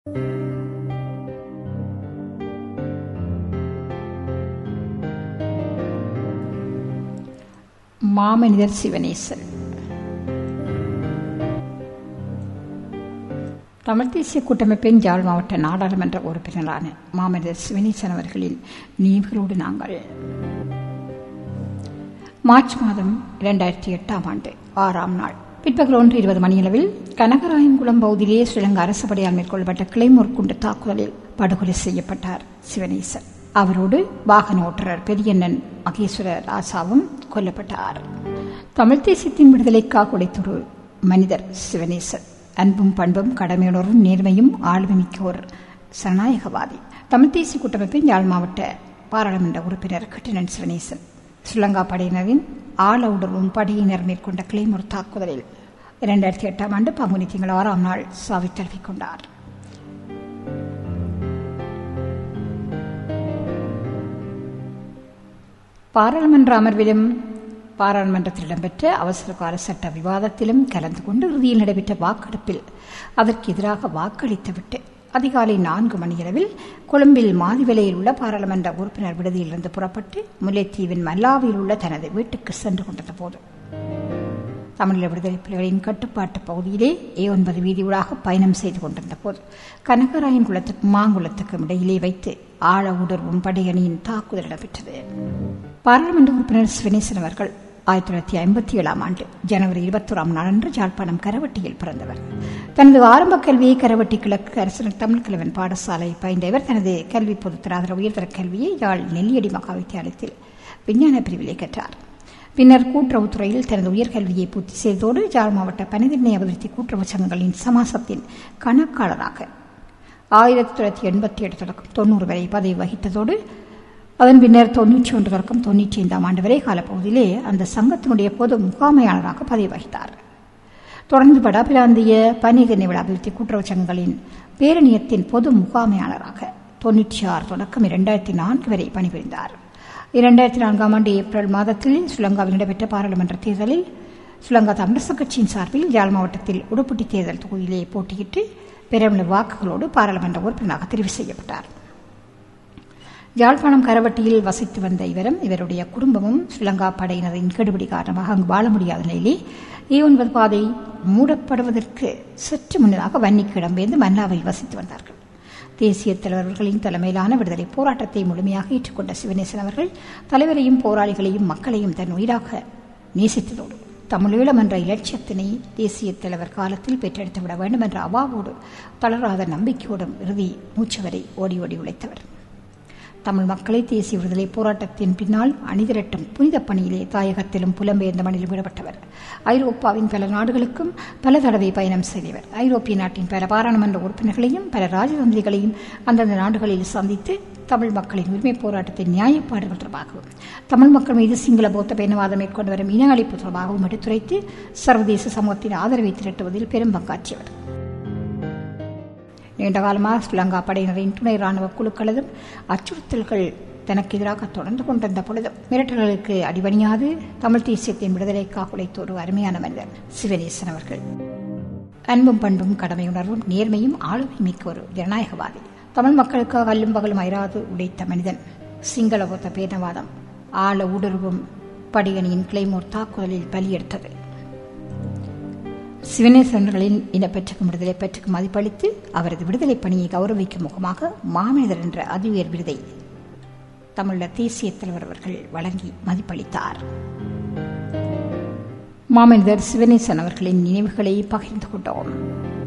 மாமனிதர் சிவனேசன் தமிழ் தேசிய கூட்டமைப்பின் யாழ் மாவட்ட நாடாளுமன்ற உறுப்பினரான மாமனிதர் சிவனேசன் அவர்களின் நினைவுகளோடு நாங்கள் மார்ச் மாதம் இரண்டாயிரத்தி எட்டாம் ஆண்டு ஆறாம் நாள் பிற்பகல் ஒன்று இருபது மணியளவில் கனகராயன்குளம் பகுதியிலே ஸ்ரீலங்கா அரசு படையால் மேற்கொள்ளப்பட்ட கிளைமோர் குண்டு தாக்குதலில் படுகொலை செய்யப்பட்டார் சிவனேசன் அவரோடு வாகன ஓட்டுநர் பெரியண்ணன் மகேஸ்வர ராசாவும் கொல்லப்பட்டார் தமிழ் தேசியத்தின் விடுதலைக்காக உழைத்தொரு மனிதர் சிவனேசன் அன்பும் பண்பும் கடமையுணர்வும் நேர்மையும் ஆளுமைமிக்க ஒரு சனநாயகவாதி தமிழ் தேசிய கூட்டமைப்பின் யாழ் மாவட்ட பாராளுமன்ற உறுப்பினர் கட்டினன் சிவனேசன் ஸ்ரீலங்கா படையினரின் ஆள உடலும் படையினர் மேற்கொண்ட கிளைமோர் தாக்குதலில் இரண்டாயிரத்தி எட்டாம் ஆண்டு பங்குனி திங்கள் ஆறாம் நாள் சாவி தழுவிக் கொண்டார் பாராளுமன்ற அமர்விலும் பாராளுமன்றத்தில் இடம்பெற்ற அவசர கால சட்ட விவாதத்திலும் கலந்து கொண்டு இறுதியில் நடைபெற்ற வாக்கெடுப்பில் அதற்கு எதிராக வாக்களித்துவிட்டு அதிகாலை நான்கு மணியளவில் கொழும்பில் மாதிவிலையில் உள்ள பாராளுமன்ற உறுப்பினர் விடுதியிலிருந்து புறப்பட்டு முல்லைத்தீவின் மல்லாவில் உள்ள தனது வீட்டுக்கு சென்று கொண்டிருந்த போது தமிழீழ விடுதலை புலிகளின் கட்டுப்பாட்டு பகுதியிலே ஏ ஒன்பது வீதியூடாக பயணம் செய்து கொண்டிருந்த போது கனகராயன் குளத்துக்கும் மாங்குளத்துக்கும் இடையிலே வைத்து ஆழ உணர்வும் படையணியின் தாக்குதல் இடம்பெற்றது பாராளுமன்ற உறுப்பினர் சிவனேசன் அவர்கள் ஆயிரத்தி தொள்ளாயிரத்தி ஐம்பத்தி ஏழாம் ஆண்டு ஜனவரி இருபத்தோராம் நாளன்று ஜாழ்ப்பாணம் கரவட்டியில் பிறந்தவர் தனது ஆரம்ப கல்வியை கரவட்டி கிழக்கு அரசு தமிழ் கலவன் பாடசாலை பயின்ற இவர் தனது கல்வி பொதுத்தராதர உயர்தர கல்வியை யாழ் நெல்லியடி மகா வித்தியாலயத்தில் விஞ்ஞான பிரிவிலே கற்றார் பின்னர் கூட்டுறவுத்துறையில் தனது உயர்கல்வியை பூர்த்தி செய்ததோடு ஜாழ் மாவட்ட பணிதினை அபிவிருத்தி கூட்டுறவு சங்கங்களின் சமாசத்தின் கணக்காளராக ஆயிரத்தி தொள்ளாயிரத்தி எண்பத்தி எட்டு தொடக்கம் தொண்ணூறு வரை பதவி வகித்ததோடு அதன் பின்னர் தொன்னூற்றி ஒன்று தொடக்கம் தொன்னூற்றி ஐந்தாம் ஆண்டு வரை காலப்பகுதியிலே அந்த சங்கத்தினுடைய பொது முகாமையாளராக பதவி வகித்தார் தொடர்ந்து வடபிராந்திய பணிக நிவிட அபிவிருத்தி கூட்டுறவு சங்கங்களின் பேரணியத்தின் பொது முகாமையாளராக தொன்னூற்றி ஆறு தொடக்கம் இரண்டாயிரத்தி நான்கு வரை பணிபுரிந்தார் இரண்டாயிரத்தி நான்காம் ஆண்டு ஏப்ரல் மாதத்தில் ஸ்ரீலங்காவில் நடைபெற்ற பாராளுமன்ற தேர்தலில் ஸ்ரீலங்கா தமிழரசு கட்சியின் சார்பில் யாழ் மாவட்டத்தில் உடுப்பட்டி தேர்தல் தொகுதியிலே போட்டியிட்டு பெருமளவு வாக்குகளோடு பாராளுமன்ற உறுப்பினராக தெரிவு செய்யப்பட்டார் யாழ்ப்பாணம் கரவட்டியில் வசித்து வந்த இவரும் இவருடைய குடும்பமும் ஸ்ரீலங்கா படையினரின் கெடுபிடி காரணமாக அங்கு வாழ முடியாத நிலையிலே ஏ ஒன்பது பாதை மூடப்படுவதற்கு சற்று முன்னதாக வன்னிக்கு இடம்பெயர்ந்து மன்னாவில் வசித்து வந்தார்கள் தேசிய தலைவர்களின் தலைமையிலான விடுதலை போராட்டத்தை முழுமையாக ஏற்றுக்கொண்ட சிவநேசன் அவர்கள் தலைவரையும் போராளிகளையும் மக்களையும் தன் உயிராக நேசித்ததோடு தமிழீழம் என்ற இலட்சியத்தினை தேசிய தலைவர் காலத்தில் பெற்றெடுத்து விட வேண்டும் என்ற அவாவோடு தளராத நம்பிக்கையோடும் இறுதி மூச்சு வரை ஓடி ஓடி உழைத்தவர் தமிழ் மக்களை தேசிய விடுதலை போராட்டத்தின் பின்னால் அணிதிரட்டும் புனித பணியிலே தாயகத்திலும் புலம்பெயர்ந்த மண்ணிலும் ஈடுபட்டவர் ஐரோப்பாவின் பல நாடுகளுக்கும் பல தடவை பயணம் செய்தவர் ஐரோப்பிய நாட்டின் பல பாராளுமன்ற உறுப்பினர்களையும் பல ராஜதந்திரிகளையும் அந்தந்த நாடுகளில் சந்தித்து தமிழ் மக்களின் உரிமை போராட்டத்தின் நியாயப்பாடுகள் தொடர்பாகவும் தமிழ் மக்கள் மீது சிங்கள பௌத்த பேனவாதம் மேற்கொண்டு வரும் இன அழிப்பு தொடர்பாகவும் எடுத்துரைத்து சர்வதேச சமூகத்தின் ஆதரவை திரட்டுவதில் பெரும் பங்காற்றியவர் நீண்ட காலமாக ஸ்ரீலங்கா படையினரின் துணை ராணுவ குழுக்களதும் அச்சுறுத்தல்கள் தனக்கு எதிராக தொடர்ந்து கொண்டிருந்த பொழுதும் மிரட்டல்களுக்கு அடிபணியாது தமிழ் தேசியத்தின் விடுதலைக்காக உழைத்த ஒரு அருமையான மனிதர் சிவனேசன் அவர்கள் அன்பும் பண்பும் கடமையுணர்வும் நேர்மையும் ஆளுமை மிக்க ஒரு ஜனநாயகவாதி தமிழ் மக்களுக்காக அல்லும் பகலும் அயராது உழைத்த மனிதன் சிங்கள ஒத்த பேதவாதம் ஆழ ஊடுருவும் படியணியின் கிளைமோர் தாக்குதலில் பலியெடுத்தது சிவனேசன்களின் இனப்பெற்றுக்கும் விடுதலை பெற்றுக்கும் மதிப்பளித்து அவரது விடுதலை பணியை கௌரவிக்கும் முகமாக மாமனிதர் என்ற அதிஉயர் விருதை தமிழ தேசிய தலைவர் அவர்கள் வழங்கி மதிப்பளித்தார் மாமனிதர் சிவனேசன் அவர்களின் நினைவுகளை பகிர்ந்து கொண்டோம்